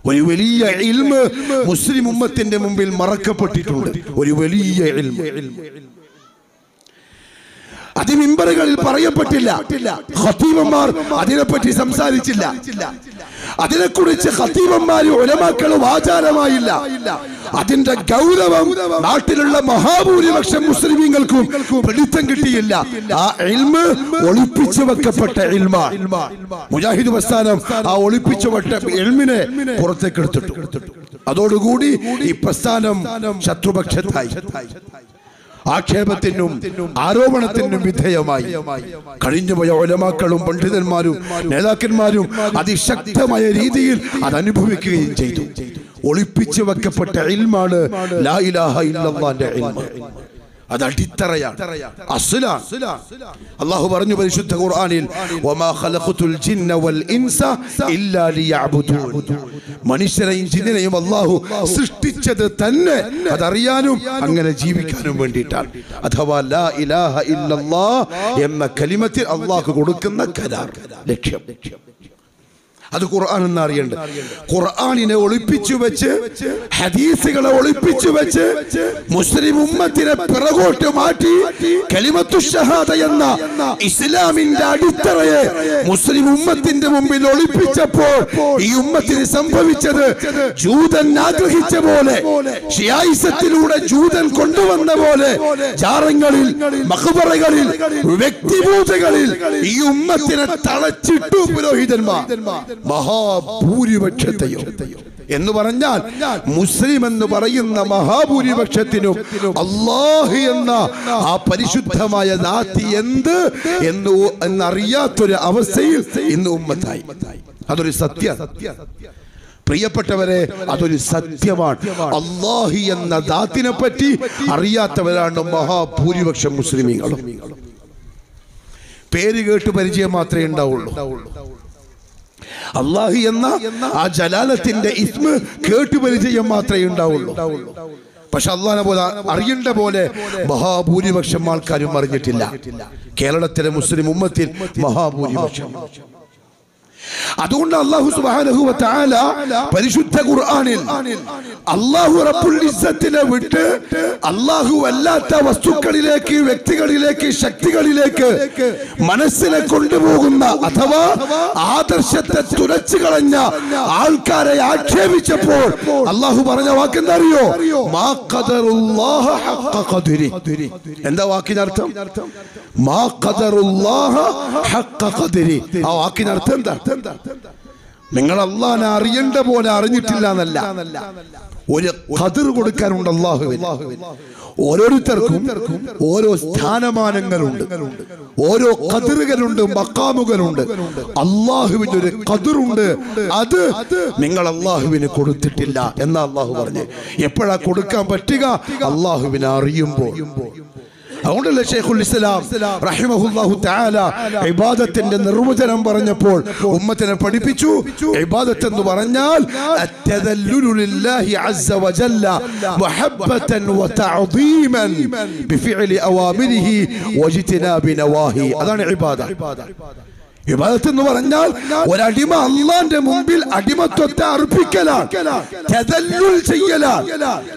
ഒരു വലിയ ഇൽമ് മുസ്ലിം ഉമ്മത്തിന്റെ മുമ്പിൽ മറക്കപ്പെട്ടിട്ടുണ്ട് ഒരു വലിയ ഇൽമ് അത് മിമ്പറുകളിൽ പറയപ്പെട്ടില്ല ഖത്തീബന്മാർ അതിനെപ്പറ്റി സംസാരിച്ചില്ല അതിനെക്കുറിച്ച് ഖത്തീബന്മാരും ഒലമാക്കളും ആചാരമായില്ല അതിന്റെ ഗൗരവം നാട്ടിലുള്ള മഹാഭൂരിപക്ഷം മുസ്ലിമീങ്ങൾക്കും പിടിത്തം കിട്ടിയില്ല ആ ഇൽമ് ഒളിപ്പിച്ചു വെക്കപ്പെട്ട ഇൽമ മുജാഹിദ് പ്രസ്ഥാനം ആ ഒളിപ്പിച്ചു വെട്ട ഇൽമിനെ പുറത്തേക്ക് എടുത്തിട്ടു അതോടുകൂടി ഈ പ്രസ്ഥാനം ശത്രുപക്ഷത്തായി ആക്ഷേപത്തിനും ആരോപണത്തിനും വിധേയമായി കഴിഞ്ഞുപോയ ഒലമാക്കളും പണ്ഡിതന്മാരും നേതാക്കന്മാരും അതിശക്തമായ രീതിയിൽ അത് അനുഭവിക്കുകയും ചെയ്തു ഒളിപ്പിച്ചു വെക്കപ്പെട്ട ഇൽമാണ് ലാ ഇലാഹ ഇല്ലല്ലാന്റെ ഇൽമ അത് അടിത്തറയാണ് അസ്ലാണ് അള്ളാഹു പറഞ്ഞു പരിശുദ്ധ ഖുർആനിൽ വമാ ഖലഖതുൽ ജിന്ന വൽ ഇൻസ ഇല്ലാ ലിയഅബുദൂൻ മനുഷ്യരെയും ജിന്നിനെയും അള്ളാഹു സൃഷ്ടിച്ചത് തന്നെ അതറിയാനും അങ്ങനെ ജീവിക്കാനും വേണ്ടിയിട്ടാണ് അഥവാ ലാ ഇലാഹ ഇല്ലല്ലാ എന്ന കലിമത്തിൽ അള്ളാഹു കൊടുക്കുന്ന കരാർ ലക്ഷ്യം അത് ഖുർആൻ എന്ന് അറിയണ്ട ഖുർആനിനെ ഒളിപ്പിച്ചു വെച്ച് ഹദീസുകളെ ഒളിപ്പിച്ചു വെച്ച് മുസ്ലിം ഉമ്മത്തിനെ പിറകോട്ട് മാറ്റി കലിമത്തു ഷഹാദ എന്ന ഇസ്ലാമിന്റെ അടിത്തറയെ മുസ്ലിം ഉമ്മത്തിന്റെ മുമ്പിൽ ഒളിപ്പിച്ചപ്പോൾ ഈ ഉമ്മത്തിന് സംഭവിച്ചത് ജൂതൻ ആഗ്രഹിച്ച പോലെ ഷിയായിസത്തിലൂടെ ജൂതൻ കൊണ്ടുവന്ന പോലെ ജാറങ്ങളിൽ മഖബറകളിൽ വ്യക്തിപൂജകളിൽ ഈ ഉമ്മത്തിനെ തളച്ചിട്ടു പുരോഹിതന്മാർ മഹാഭൂരിപക്ഷത്തെയോ എന്ന് പറഞ്ഞാൽ മുസ്ലിം എന്ന് പറയുന്ന മഹാഭൂരിപക്ഷത്തിനും അള്ളാഹ് എന്ന ആ പരിശുദ്ധമായ നാത്തി എന്ത് എന്ന് എന്നറിയാത്തൊരു അവസ്ഥയിൽ ഇന്ന് ഉമ്മത്തായി അതൊരു സത്യ പ്രിയപ്പെട്ടവരെ അതൊരു സത്യമാണ് അള്ളാഹി എന്ന ദാത്തിനെ പറ്റി അറിയാത്തവരാണ് മഹാഭൂരിപക്ഷം മുസ്ലിമീങ്ങളും പേര് കേട്ട് പരിചയം മാത്രമേ ഉണ്ടാവുള്ളൂ അള്ളാഹി എന്ന ആ ജലാലത്തിന്റെ ഇസ്മ കേട്ടു പരിചയം മാത്രമേ ഉണ്ടാവുള്ളൂ പക്ഷെ അള്ളാഹിനെ പോലെ അറിയേണ്ട പോലെ മഹാഭൂരിപക്ഷം ആൾക്കാരും അറിഞ്ഞിട്ടില്ല കേരളത്തിലെ മുസ്ലിം ഉമ്മത്തിൽ മഹാഭൂരിപക്ഷം അതുകൊണ്ട് അള്ളാഹു സുബ്ഹാനഹു വ തആല പരിശുദ്ധ ഖുർആനിൽ അള്ളാഹു റബ്ബുൽ ഇസ്സത്തിനെ വിട്ട് അള്ളാഹു അല്ലാത്ത വസ്തുക്കളിലേക്ക് വ്യക്തികളിലേക്ക് ശക്തികളിലേക്ക് മനസ്സിനെ കൊണ്ടുപോകുന്ന അഥവാ ആദർശത്തെ തുരച്ചു കളഞ്ഞ ആൾക്കാരെ ആക്ഷേപിച്ചപ്പോൾ അള്ളാഹു പറഞ്ഞ വാക്ക് എന്താ അറിയോ മാ ഖദറുല്ലാഹ ഹഖ ഖദ്രി എന്താ വാക്കിനർത്ഥം മാ ഖദറുല്ലാഹ ഹഖ ഖദ്രി ആ വാക്കിനർത്ഥം എന്താ നിങ്ങൾ അള്ളാഹിനെ അറിയേണ്ട പോലെ അറിഞ്ഞിട്ടില്ല എന്നല്ല ഒരു കതിർ കൊടുക്കാനുണ്ട് അള്ളാഹുവിൽ ഓരോരുത്തർക്കും ഓരോ സ്ഥാനമാനങ്ങളുണ്ട് ഓരോ കതിറുകളുണ്ട് മക്കാമുകളുണ്ട് അള്ളാഹുവിന് ഒരു കതിറുണ്ട് അത് നിങ്ങൾ അള്ളാഹുവിന് കൊടുത്തിട്ടില്ല എന്നാ അള്ളാഹു പറഞ്ഞു എപ്പോഴാ കൊടുക്കാൻ പറ്റുക അള്ളാഹുവിനെ അറിയുമ്പോൾ അതുകൊണ്ടല്ലേ ഷെയ്ഖുൽ ഇസ്ലാം റഹിമഹുല്ലാഹു തആല ഇബാദത്തിന്റെ നിർവചനം പറഞ്ഞപ്പോൾ ഉമ്മത്തിനെ പഠിപ്പിച്ചു ഇബാദത്ത് എന്ന് പറഞ്ഞാൽ അത്തദല്ലുലു ലില്ലാഹി അസ്സ വജല്ല മുഹബ്ബതൻ വതഅദീമൻ ബിഫിഅലി അവാമിരിഹി വജ്തിനാബി നവാഹി അതാണ് ഇബാദത്ത് ഇബാദത്ത് എന്ന് പറഞ്ഞാൽ ഒരടിമ അള്ളാന്റെ മുമ്പിൽ അടിമത്വത്തെ അർപ്പിക്കലാണ് തദല്ലുൽ ചെയ്യലാണ്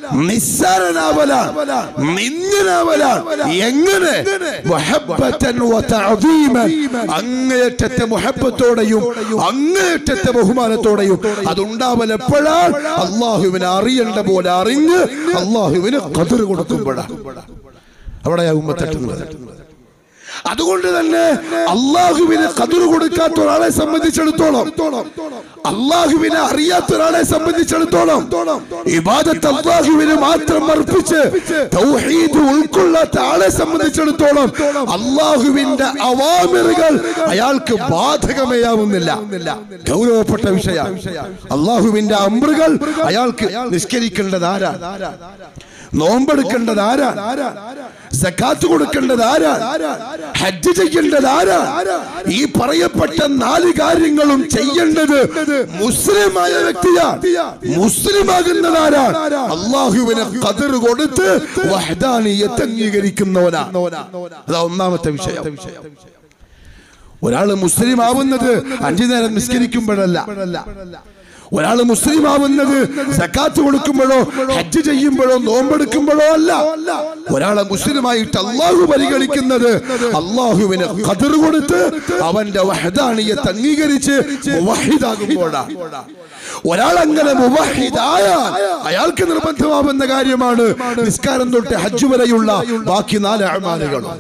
നിസ്സാരനാവലാണ് നിന്ദനാവലാണ് എങ്ങനെ മുഹബ്ബത്തൻ വതഅദീമൻ അങ്ങേയറ്റത്തെ മുഹബ്ബത്തോടെയും അങ്ങേയറ്റത്തെ ബഹുമാനത്തോടെയും അതുണ്ടാവൽ എപ്പോഴാണ് അള്ളാഹുവിനെ അറിയേണ്ട പോലെ അറിഞ്ഞ് അള്ളാഹുവിന് കതിർ കൊടുക്കുമ്പോഴാണ് അവിടെയാ ഉമ്മത്തട്ടുന്നത് അതുകൊണ്ട് തന്നെ അള്ളാഹുവിന് കതിർ കൊടുക്കാത്ത ഒരാളെ സംബന്ധിച്ചിടത്തോളം അള്ളാഹുവിനെ അറിയാത്ത ഒരാളെ സംബന്ധിച്ചിടത്തോളം ഇബാദത്ത് അള്ളാഹുവിന് മാത്രം അർപ്പിച്ച് തൗഹീദ് ഉൾക്കൊള്ളാത്ത ആളെ സംബന്ധിച്ചിടത്തോളം അള്ളാഹുവിന്റെ അവാമിറുകൾ അയാൾക്ക് ബാധകമേയാവുന്നില്ല ഗൗരവപ്പെട്ട വിഷയ അള്ളാഹുവിന്റെ അമ്രുകൾ അയാൾക്ക് നിഷ്കരിക്കേണ്ടത് ആരാ നോമ്പെടുക്കേണ്ടത് ആരാ സക്കാത്ത് കൊടുക്കേണ്ടത് ആരാ ഹജ്ജ് ചെയ്യേണ്ടത് ആരാ ഈ പറയപ്പെട്ട നാല് കാര്യങ്ങളും ചെയ്യേണ്ടത് മുസ്ലിമായ വ്യക്തിയാണ് മുസ്ലിം ആകുന്നത് ആരാ അള്ളാഹുവിനെ കതിർ കൊടുത്ത് വഹദാനിയത്ത് അംഗീകരിക്കുന്നവനാ അതാ ഒന്നാമത്തെ വിഷയം ഒരാള് മുസ്ലിം ആവുന്നത് അഞ്ചു നേരം നിസ്കരിക്കുമ്പോഴല്ല ഒരാൾ മുസ്ലിം ആവുന്നത് സക്കാത്ത് കൊടുക്കുമ്പോഴോ ഹജ്ജ് ചെയ്യുമ്പോഴോ നോമ്പെടുക്കുമ്പോഴോ അല്ല ഒരാളെ മുസ്ലിമായിട്ട് അള്ളാഹു പരിഗണിക്കുന്നത് അള്ളാഹുവിന് ഖദർ കൊടുത്ത് അവന്റെ വഹദാണിയത്ത് അംഗീകരിച്ച് മുവഹിദാകുമ്പോഴാണ് ഒരാൾ അങ്ങനെ മുവഹിദായാൽ അയാൾക്ക് നിർബന്ധമാവുന്ന കാര്യമാണ് നിസ്കാരം തൊട്ട് ഹജ്ജ് വരെയുള്ള ബാക്കി നാല് അമാലുകളും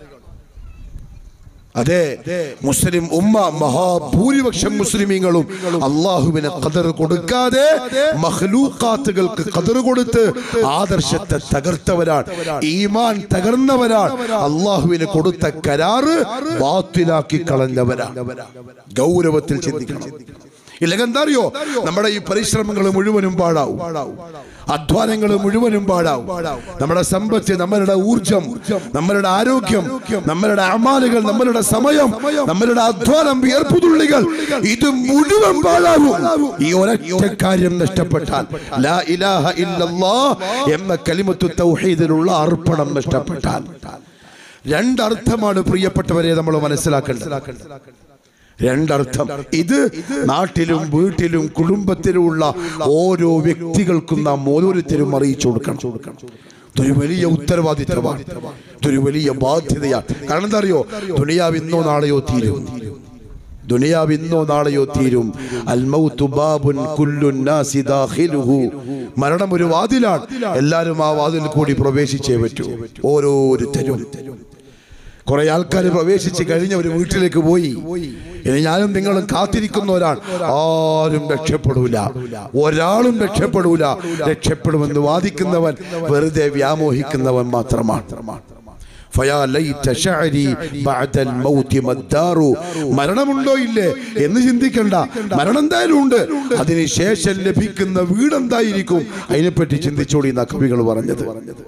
അതെ മുസ്ലിം ഉമ്മ മഹാഭൂരിപക്ഷം മുസ്ലിമീങ്ങളും അള്ളാഹുവിന് ഖദർ കൊടുക്കാതെ മഹ്ലൂക്കാത്തുകൾക്ക് ഖദർ കൊടുത്ത് ആദർശത്തെ തകർത്തവരാണ് ഈമാൻ തകർന്നവരാണ് അള്ളാഹുവിന് കൊടുത്ത കരാറ് ബാത്തിലാക്കി കളഞ്ഞവരാണ് ഗൗരവത്തിൽ ചിന്തിക്കണം ഇല്ലെങ്കിൽ എന്താ അറിയോ നമ്മുടെ ഈ പരിശ്രമങ്ങൾ മുഴുവനും പാടാവും അധ്വാനങ്ങൾ മുഴുവനും പാടാവും നമ്മുടെ സമ്പത്ത് നമ്മളുടെ ഊർജം നമ്മളുടെ ആരോഗ്യം നമ്മളുടെ അമാലുകൾ നമ്മളുടെ സമയം നമ്മളുടെ അധ്വാനം വിയർപ്പുതുള്ളികൾ ഇത് മുഴുവൻ പാഴാവും ഈ ഒരൊറ്റ കാര്യം നഷ്ടപ്പെട്ടാൽ ലാ ഇലാഹ ഇല്ലല്ലാ എന്ന കലിമത്തു തൗഹീദിലുള്ള അർപ്പണം നഷ്ടപ്പെട്ടാൽ രണ്ടർത്ഥമാണ് പ്രിയപ്പെട്ടവരെ നമ്മൾ മനസ്സിലാക്കേണ്ടത് രണ്ടർത്ഥം ഇത് നാട്ടിലും വീട്ടിലും കുടുംബത്തിലുമുള്ള ഓരോ വ്യക്തികൾക്കും നാം ഓരോരുത്തരും അറിയിച്ചു കൊടുക്കണം ഇതൊരു വലിയ ഉത്തരവാദിത്തമാണ് ഇതൊരു വലിയ ബാധ്യതയാണ് കാരണം എന്താ അറിയോ ദുനിയാവ് ഇന്നോ നാളെയോ തീരും ദുനിയാവ് ഇന്നോ നാളെയോ തീരും അൽമൗത്തു ബാബുൻ കുല്ലുൻ നാസി ദാഖിലുഹു മരണം ഒരു വാതിലാണ് എല്ലാവരും ആ വാതിൽ കൂടി പ്രവേശിച്ചേ പറ്റൂ ഓരോരുത്തരും കുറെ ആൾക്കാർ പ്രവേശിച്ച് കഴിഞ്ഞ ഒരു വീട്ടിലേക്ക് പോയി ഇനി ഞാനും നിങ്ങളും കാത്തിരിക്കുന്നവരാണ് ആരും രക്ഷപ്പെടൂല ഒരാളും രക്ഷപ്പെടൂല രക്ഷപ്പെടുമെന്ന് വാദിക്കുന്നവൻ വെറുതെ വ്യാമോഹിക്കുന്നവൻ മാത്രമാണ് ഫയാ ലൈത ശഅരി ബഅദൽ മൗതി മദ്ദാറു മരണമുണ്ടോ ഇല്ലേ എന്ന് ചിന്തിക്കണ്ട മരണം എന്തായാലും ഉണ്ട് അതിനുശേഷം ലഭിക്കുന്ന വീട് എന്തായിരിക്കും അതിനെപ്പറ്റി ചിന്തിച്ചോടി എന്നാ കവികൾ പറഞ്ഞത്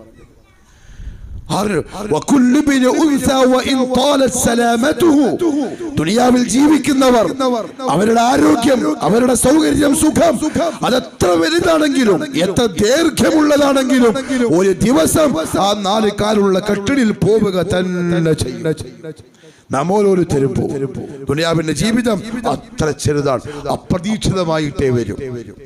ആറ് വകുല്ലു ബിൻ ഉൻസ വഇൻ ത്വാലത് സലാമതുഹു ദുനിയാവിൽ ജീവിക്കുന്നവർ അവരുടെ ആരോഗ്യം അവരുടെ സൗകര്യം സുഖം അതെത്ര വലുതാണെങ്കിലും എത്ര ദൈർഘ്യമുള്ളതാണെങ്കിലും ഒരു ദിവസം ആ നാല് കാലുള്ള കട്ടിടിൽ പോവുക തന്നെ ചെയ്യും നാം ഓരോരുത്തരും പോകും ദുനിയാവിന്റെ ജീവിതം അത്ര ചെറുതാണ് അപ്രതീക്ഷിതമായിട്ടേ വരും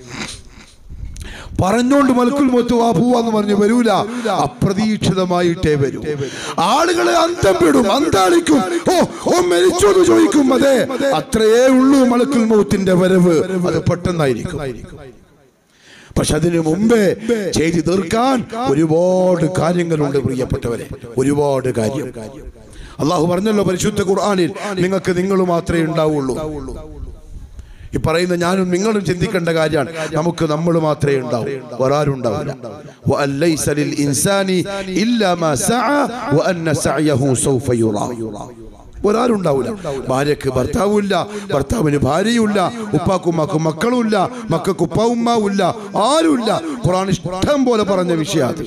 പറഞ്ഞോണ്ട് മലക്കുൽ മൊത്ത് വാ പോവാന്ന് പറഞ്ഞു വരൂല അപ്രതീക്ഷിതമായിട്ടേ വരൂ ആളുകളെ അന്തം വിടും അന്താളിക്കും ഓ ഓ മരിച്ചു എന്ന് ചോദിക്കും അതെ അത്രയേ ഉള്ളൂ മലക്കുൽ മൗത്തിന്റെ വരവ് അത് പെട്ടെന്നായിരിക്കും പക്ഷെ അതിനു മുമ്പേ ചെയ്തു തീർക്കാൻ ഒരുപാട് കാര്യങ്ങളുണ്ട് പ്രിയപ്പെട്ടവരെ ഒരുപാട് കാര്യം അള്ളാഹു പറഞ്ഞല്ലോ പരിശുദ്ധ ഖുർആനിൽ നിങ്ങൾക്ക് നിങ്ങൾ മാത്രമേ ഉണ്ടാവുള്ളൂ ഈ പറയുന്ന ഞാനും നിങ്ങളും ചിന്തിക്കേണ്ട കാര്യമാണ് നമുക്ക് നമ്മൾ മാത്രമേ ഉണ്ടാവൂ വേറാരും ഉണ്ടാവില്ല وأن ليس للإنسان إلا ما سعى وأن سعيه سوف يرى ഒരാരും ഉണ്ടാവില്ല ഭാര്യക്ക് ഭർത്താവില്ല ഭർത്താവിന് ഭാര്യയുമില്ല ഉപ്പാക്കുമ്മാക്കും മക്കളുമില്ല മക്കൾക്ക് ഉപ്പാവുമ്മാവില്ല ആരുമില്ല ഖുറാൻ ഇഷ്ടം പോലെ പറഞ്ഞ വിഷയാണ്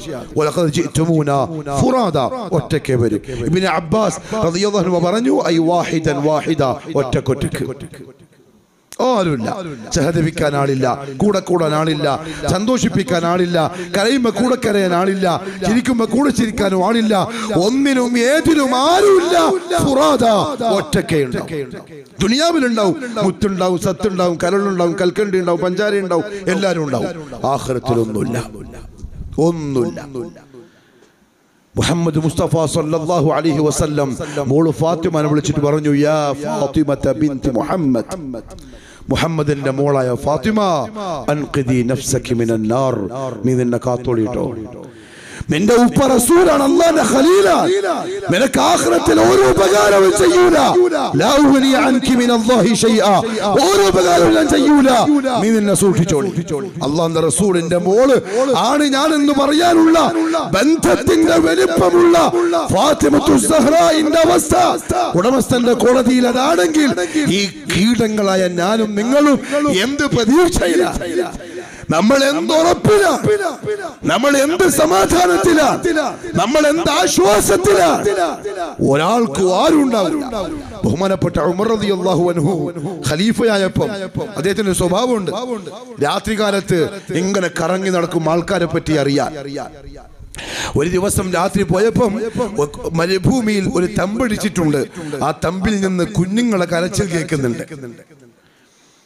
ഒറ്റയ്ക്ക് വരും ഇബിന് അബ്ബാസ് റളിയല്ലാഹു അൻഹു പറഞ്ഞു ഐ വാഹിദൻ വാഹിദ ഒറ്റക്കൊറ്റക്ക് ആരുമില്ല സഹതപിക്കാൻ ആളില്ല കൂടെ കൂടാൻ ആളില്ല സന്തോഷിപ്പിക്കാൻ ആളില്ല കരയുമ്പോ കൂടെ കരയാൻ ആളില്ല ചിരിക്കുമ്പോ കൂടെ ചിരിക്കാനും ആളില്ല ഒന്നിനും ഏതിനും ആരുമില്ല ഫുറാദ ഒറ്റക്കേ ഉണ്ടാവും ദുനിയാവിലുണ്ടാവും മുത്തുണ്ടാവും സത്തുണ്ടാവും കരളുണ്ടാവും കൽക്കണ്ടി ഉണ്ടാവും പഞ്ചാര ഉണ്ടാവും എല്ലാരും ഉണ്ടാവും ആഹ്റത്തിലൊന്നുമില്ല ഒന്നുമില്ല മുഹമ്മദ് മുസ്തഫ സല്ലല്ലാഹു അലൈഹി വസല്ലം മോള് ഫാത്തിമനെ വിളിച്ചിട്ട് പറഞ്ഞു യാ ഫാത്തിമത ബിൻത് മുഹമ്മദ് മുഹമ്മദിന്റെ മോളായ ഫാത്തിമ അൻഖിദി നഫ്സകി മിനൻ നാർ നീ നിന്നെ കാത്തോളിട്ടോ നിന്റെ ഉപ്പ റസൂലാണ് അള്ളാന്റെ ഖലീലാണ് നിനക്ക് ആഖിറത്തിൽ ഒരു ഉപകാരവും ചെയ്യൂല ലാ ഉഗ്നി അൻകി മിനല്ലാഹി ശൈആ ഒരു ഉപകാരവും ഞാൻ ചെയ്യൂല നീ നിന്നെ സൂക്ഷിച്ചോളി അള്ളാന്റെ റസൂലിന്റെ മോള് ആണ് ഞാൻ എന്ന് പറയാനുള്ള ബന്ധത്തിന്റെ വലിപ്പമുള്ള ഫാത്തിമത്തു സഹ്റായിന്റെ അവസ്ഥ ഉടമസ്ഥന്റെ കോടതിയിൽ അതാണെങ്കിൽ ഈ കീടങ്ങളായ ഞാനും നിങ്ങളും എന്ത് പ്രതീക്ഷയില്ല നമ്മൾ എന്ത് ഉറപ്പില നമ്മൾ എന്ത് സമാധാനത്തില നമ്മൾ എന്ത് ആശ്വാസത്തില ഒരാൾക്ക് ആരുണ്ടാവും ബഹുമാനപ്പെട്ട ഉമർ റളിയല്ലാഹു അൻഹു ഖലീഫയായപ്പം അദ്ദേഹത്തിന്റെ സ്വഭാവമുണ്ട് രാത്രികാലത്ത് ഇങ്ങനെ കറങ്ങി നടക്കും ആൾക്കാരെ പറ്റി അറിയാൻ ഒരു ദിവസം രാത്രി പോയപ്പം മരുഭൂമിയിൽ ഒരു തമ്പടിച്ചിട്ടുണ്ട് ആ തമ്പിൽ നിന്ന് കുഞ്ഞുങ്ങളെ കരച്ചിൽ കേൾക്കുന്നുണ്ട്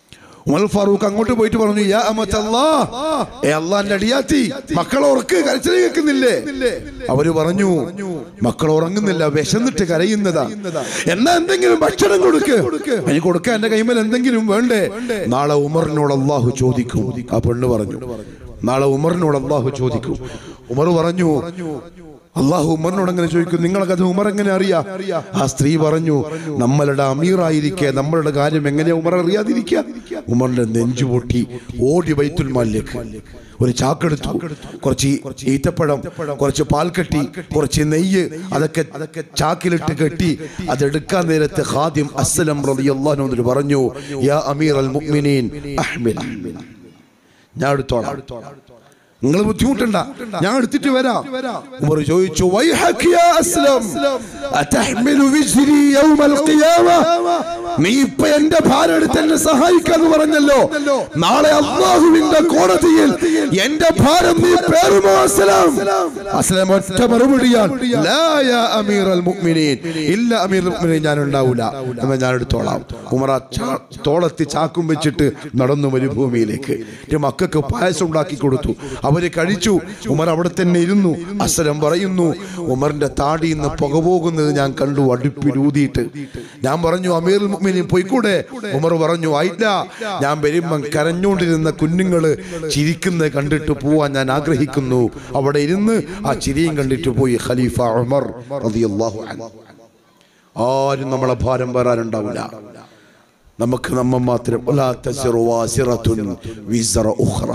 ഉമർ ഫാറൂഖ് അങ്ങോട്ട് പോയിട്ട് പറഞ്ഞു യാ അമത്തല്ലാ ഏ അള്ളാന്റെ അടിയാത്തി മക്കൾ ഉറക്ക് കരച്ചിൽ കേൾക്കുന്നില്ലേ അവര് പറഞ്ഞു മക്കൾ ഉറങ്ങുന്നില്ല വിശന്നിട്ട് കരയുന്നതാ എന്നാ എന്തെങ്കിലും ഭക്ഷണം കൊടുക്ക് എനിക്ക് കൊടുക്കാൻ എന്റെ കൈമേൽ എന്തെങ്കിലും വേണ്ടേ നാളെ ഉമറിനോട് അള്ളാഹു ചോദിക്കും ആ പെണ്ണ് പറഞ്ഞു നാളെ ഉമറിനോട് അള്ളാഹു ചോദിക്കും ഉമർ പറഞ്ഞു അള്ളാഹു ഉമറിനോട് അങ്ങനെ ചോദിക്കും നിങ്ങളെ കഥ ഉമർ എങ്ങനെ അറിയാം ആ സ്ത്രീ പറഞ്ഞു നമ്മളുടെ അമീറായിരിക്കെ നമ്മളുടെ കാര്യം എങ്ങനെയാ ഉമർ അറിയാതിരിക്കുക ഉമറിന്റെ നെഞ്ചു പൊട്ടി ഓടി ബൈത്തുൽ മാലിലേക്ക് ഒരു ചാക്കെടുത്തു കുറച്ച് ഈത്തപ്പഴം കുറച്ച് പാൽക്കട്ടി കുറച്ച് നെയ്യ് അതൊക്കെ അതൊക്കെ ചാക്കിലിട്ട് കെട്ടി അതെടുക്കാൻ നേരത്ത് ഖാദിം അസ്സലം റളിയല്ലാഹു അൻഹു പറഞ്ഞു യാ അമീർ അൽ മുഅ്മിനീൻ അഹ്മിൽ ഞാൻ എടുത്തോളാം നിങ്ങൾ ബുദ്ധിമുട്ടണ്ട ഞാൻ എടുത്തിട്ട് വരാം ഉമർ ചോദിച്ചു "വൈഹക് യാ അസ്ലം അതഹ്മിലു വിസ്രി യൗമൽ ഖിയാമ നീ ഇപ്പൊ എന്റെ ഭാരം എടുത്ത് എന്നെ സഹായിക്കാന്ന് പറഞ്ഞല്ലോ നാളെ അള്ളാഹുവിന്റെ കോടതിയിൽ എന്റെ ഭാരം നീ പേറുമോ അസ്ലം അസ്ലം ഒറ്റ മറുപടിയാണ് ലാ യാ അമീറൽ മുഅ്മിനീൻ ഇല്ല അമീറുൽ മുഅ്മിനീൻ ഞാൻ ഉണ്ടാവൂല എന്നാ ഞാൻ എടുത്തോളാം ഉമർ ആ ചാ- തോളത്തി ചാക്കും വെച്ചിട്ട് നടന്നു മരുഭൂമിയിലേക്ക് എന്റെ മക്കൾക്ക് പായസം ഉണ്ടാക്കി കൊടുത്തു അവര് കഴിച്ചു ഉമർ അവിടെ തന്നെ ഇരുന്നു അസരം പറയുന്നു ഉമറിന്റെ താടിയിൽ നിന്ന് പുക പോകുന്നത് ഞാൻ കണ്ടു അടുപ്പിലൂതിയിട്ട് ഞാൻ പറഞ്ഞു അമീർ മുഅ്മിനീൻ പോയിക്കൂടെ ഉമർ പറഞ്ഞു ആയില്ല ഞാൻ വരുമ്പം കരഞ്ഞുകൊണ്ടിരുന്ന കുഞ്ഞുങ്ങള് ചിരിക്കുന്നത് കണ്ടിട്ട് പോവാൻ ഞാൻ ആഗ്രഹിക്കുന്നു അവിടെ ഇരുന്ന് ആ ചിരിയും കണ്ടിട്ട് പോയി ഖലീഫ ഉമർ റളിയല്ലാഹു അൻഹു ആരും നമ്മളെ ഭാരം വരാനുണ്ടാവില്ല നമുക്ക് നമ്മ മാത്രം വലാ തസിറു വാസിറത്തുൻ വിസ്റ ഉഖ്റ.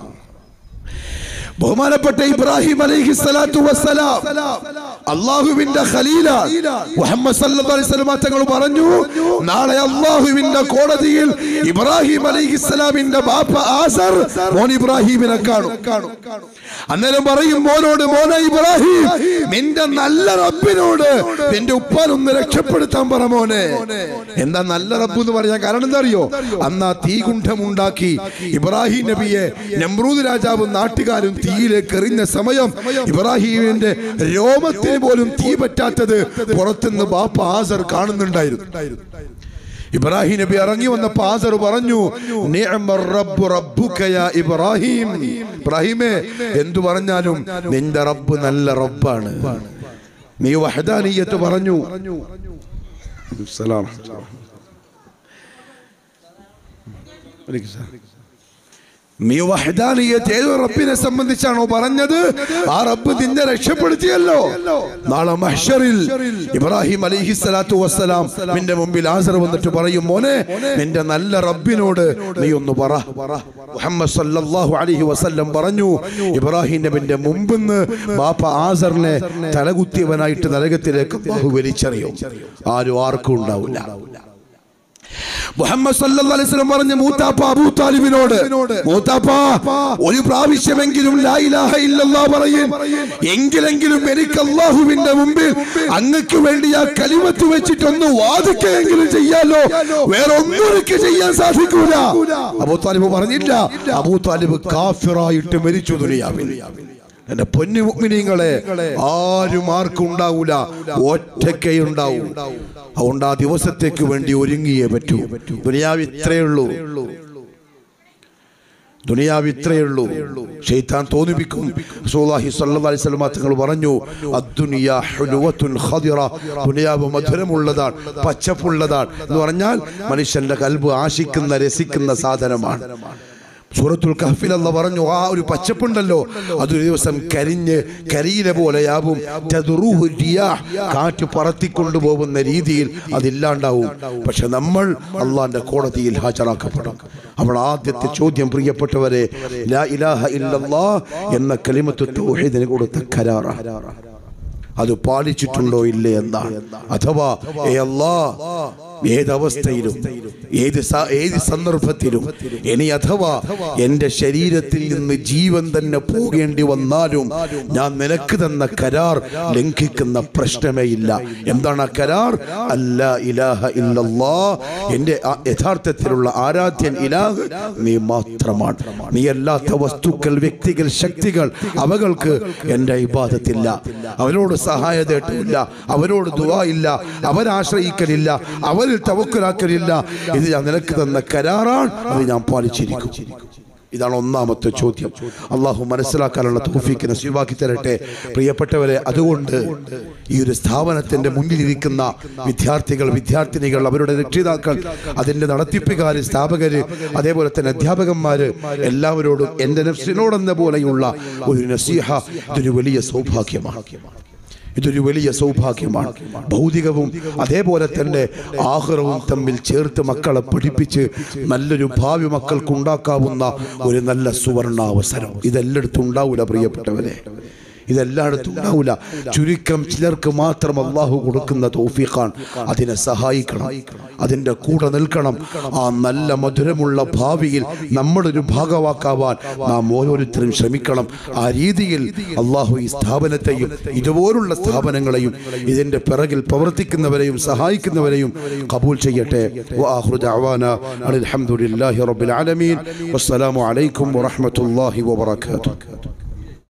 ബഹുമാനപ്പെട്ട ഇബ്രാഹിം അലൈഹി സ്വലാത്തു വസ്സലാം അള്ളാഹുവിന്റെ ഖലീല മുഹമ്മദ് സല്ലല്ലാഹു അലൈഹി വസല്ലം തങ്ങൾ പറഞ്ഞു നാളെ അള്ളാഹുവിന്റെ കോടതിയിൽ ഇബ്രാഹിം അലൈഹി സ്വലാമിന്റെ ബാപ്പ ആസർ മോൻ ഇബ്രാഹിമിനെ കാണും അന്നേരം പറയും മോനോട് മോനെ ഇബ്രാഹിം നിന്റെ നല്ല റബ്ബിനോട് നിന്റെ ഉപ്പാനൊന്ന് രക്ഷപ്പെടുത്താൻ പറ മോനെ എന്താ നല്ല റബ്ബ് എന്ന് പറയാൻ കാരണം എന്താ അറിയോ അന്ന് ആ തീകുണ്ഠം ഉണ്ടാക്കി ഇബ്രാഹിം നബിയെ നമ്രൂദ് രാജാവും നാട്ടുകാരും തീയിലേക്ക് എറിഞ്ഞ സമയം ഇബ്രാഹിമിന്റെ രോമത്തിന് പോലും തീ പറ്റാത്തത് പുറത്തുനിന്ന് ബാപ്പ ആസർ കാണുന്നുണ്ടായിരുന്നു ഇബ്രാഹിം നബി ഇറങ്ങി വന്നപ്പോ ആസർ പറഞ്ഞു "നിഅമർ റബ്ബു റബ്ബുക യാ ഇബ്രാഹിം ഇബ്രാഹിമേ എന്തു പറഞ്ഞാലും നിന്റെ റബ്ബ് നല്ല റബ്ബാണ് നീ വഹദാനിയത്ത് പറഞ്ഞു സലാം നീ വഹദാനിയത്ത് ഏത് റബ്ബിനെ സംബന്ധിച്ചാണോ പറഞ്ഞത് ആ റബ്ബ് നിന്നെ രക്ഷപ്പെടുത്തിയല്ലോ നാളെ മഹ്ഷറിൽ ഇബ്രാഹിം അലൈഹി സ്വലാത്തു വസ്സലാം നിന്റെ മുമ്പിൽ ആസർ വന്നിട്ട് പറയും മോനെ നിന്റെ നല്ല റബ്ബിനോട് നീ ഒന്ന് പറ മുഹമ്മദ് സല്ലല്ലാഹു അലൈഹി വസല്ലം പറഞ്ഞു ഇബ്രാഹിം നബിന്റെ മുമ്പിന്ന് ബാപ്പ ആസറിനെ തലകുത്തിയവനായിട്ട് നരകത്തിലേക്ക് അല്ലാഹു വലിച്ചെറിയും ആരും ആർക്കും ഉണ്ടാവില്ല മുഹമ്മദ് സല്ലല്ലാഹു അലൈഹി വസല്ലം പറഞ്ഞ മൂത്താപ്പ അബൂ താലിബിനോട് മൂത്താപ്പ ഒരു പ്രാവശ്യമെങ്കിലും ലാ ഇലാഹ ഇല്ലല്ലാഹ് പറയും എങ്കിലെങ്കിലും എനിക്ക് അല്ലാഹുവിന്റെ മുമ്പിൽ അങ്ങക്ക് വേണ്ടി ആ കലിമത്ത് വെച്ചിട്ട് ഒന്ന് വാദിക്കുകയെങ്കിലും ചെയ്യാലോ വേറെ ഒന്നും എനിക്ക് ചെയ്യാൻ സാധിക്കൂല അബൂ താലിബ് പറഞ്ഞില്ല അബൂ താലിബ് കാഫിറായിട്ട് മരിച്ചു ദുനിയാവിൽ എന്റെ പൊന്നു മുഅ്മിനീങ്ങളെ ആരും ആർക്കും ഉണ്ടാവൂല ഒറ്റയ്ക്കേ ഉണ്ടാവും അതുകൊണ്ട് ആ ദിവസത്തേക്ക് വേണ്ടി ഒരുങ്ങിയേ പറ്റൂ ദുനിയാവ് ഇത്രയേ ഉള്ളൂ ദുനിയാവ് ഇത്രയേ ഉള്ളൂ ഷെയ്ത്താൻ തോന്നിപ്പിക്കും റസൂലുള്ളാഹി സ്വല്ലല്ലാഹി അലൈഹി വസല്ലം തങ്ങൾ പറഞ്ഞു അദ്ദുനിയ ഹുലുവത്തുൻ ഖദിറ ദുനിയാവ് മധുരമുള്ളതാണ് പച്ചപ്പുള്ളതാണ് എന്ന് പറഞ്ഞാൽ മനുഷ്യന്റെ കൽബ് ആശിക്കുന്ന രസിക്കുന്ന സാധനമാണ് സൂറത്തുൽ കഹ്ഫിൽ അല്ല പറഞ്ഞു ആ ഒരു പച്ചപ്പുണ്ടല്ലോ അതൊരു ദിവസം കരിഞ്ഞ് കരിയില പോലെയാവും തദ്റുഹു റിയാഹ്. കാറ്റ് പറത്തിക്കൊണ്ടുപോകുന്ന രീതിയിൽ അതില്ലാണ്ടാവും പക്ഷെ നമ്മൾ അള്ളാന്റെ കോടതിയിൽ ഹാജരാക്കപ്പെടും അവൾ ആദ്യത്തെ ചോദ്യം പ്രിയപ്പെട്ടവരെ ലാ ഇലാഹ ഇല്ലല്ലാ എന്ന കലിമത്ത് തൗഹീദിന് കൊടുത്ത കരാറാണ് അത് പാലിച്ചിട്ടുണ്ടോ ഇല്ലേ എന്നാണ് അഥവാ ഏ അല്ലാ ഏതവസ്ഥയിലും ഏത് സ- ഏത് സന്ദർഭത്തിലും ഇനി അഥവാ എന്റെ ശരീരത്തിൽ നിന്ന് ജീവൻ തന്നെ പോകേണ്ടി വന്നാലും ഞാൻ നിനക്ക് തന്ന കരാർ ലംഘിക്കുന്ന പ്രശ്നമേ ഇല്ല എന്താണ് ആ കരാർ അല്ല ഇലാഹ ഇല്ലല്ലാ എന്റെ ആ യഥാർത്ഥത്തിലുള്ള ആരാധ്യൻ ഇലാഹ് നീ മാത്രമാണ് നീ അല്ലാത്ത വസ്തുക്കൾ വ്യക്തികൾ ശക്തികൾ അവകൾക്ക് എന്റെ ഇബാദത്തില്ല അവരോട് സഹായതേട്ടമില്ല അവരോട് ദുവാ ഇല്ല അവരാശ്രയിക്കലില്ല അവർ അവരിൽ തവക്കുലാക്കലില്ല ഇത് ഞാൻ നിനക്ക് തന്ന കരാറാണ് അത് ഞാൻ പാലിച്ചിരിക്കും ഇതാണ് ഒന്നാമത്തെ ചോദ്യം അള്ളാഹു മനസ്സിലാക്കാനുള്ള തോഫിക്ക് നസീബാക്കി തരട്ടെ പ്രിയപ്പെട്ടവരെ അതുകൊണ്ട് ഈ ഒരു സ്ഥാപനത്തിന്റെ മുന്നിലിരിക്കുന്ന വിദ്യാർത്ഥികൾ വിദ്യാർത്ഥിനികൾ അവരുടെ രക്ഷിതാക്കൾ അതിന്റെ നടത്തിപ്പുകാര് സ്ഥാപകര് അതേപോലെ തന്നെ അധ്യാപകന്മാര് എല്ലാവരോടും എൻ്റെ നഫ്സിനോടെന്ന പോലെയുള്ള ഒരു നസീഹ ഇതൊരു വലിയ സൗഭാഗ്യമാണ് ഇതൊരു വലിയ സൗഭാഗ്യമാണ് ഭൗതികവും അതേപോലെ തന്നെ ആഹ്റവും തമ്മിൽ ചേർത്ത് മക്കളെ പഠിപ്പിച്ച് നല്ലൊരു ഭാവി മക്കൾക്ക് ഉണ്ടാക്കാവുന്ന ഒരു നല്ല സുവർണാവസരം ഇതെല്ലായിടത്തും ഉണ്ടാവില്ല പ്രിയപ്പെട്ടവരെ ഇതെല്ലായിടത്തും ഉണ്ടാവില്ല ചുരുക്കം ചിലർക്ക് മാത്രം അള്ളാഹു കൊടുക്കുന്ന തോഫീഖാൻ അതിനെ സഹായിക്കണം അതിൻ്റെ കൂടെ നിൽക്കണം ആ നല്ല മധുരമുള്ള ഭാവിയിൽ നമ്മളൊരു ഭാഗവാക്കാവാൻ നാം ഓരോരുത്തരും ശ്രമിക്കണം ആ രീതിയിൽ അള്ളാഹു ഈ സ്ഥാപനത്തെയും ഇതുപോലുള്ള സ്ഥാപനങ്ങളെയും ഇതിൻ്റെ പിറകിൽ പ്രവർത്തിക്കുന്നവരെയും സഹായിക്കുന്നവരെയും കബൂൽ ചെയ്യട്ടെ وآخر دعوانا أن الحمد لله رب العالمين والسلام عليكم ورحمة الله وبركاته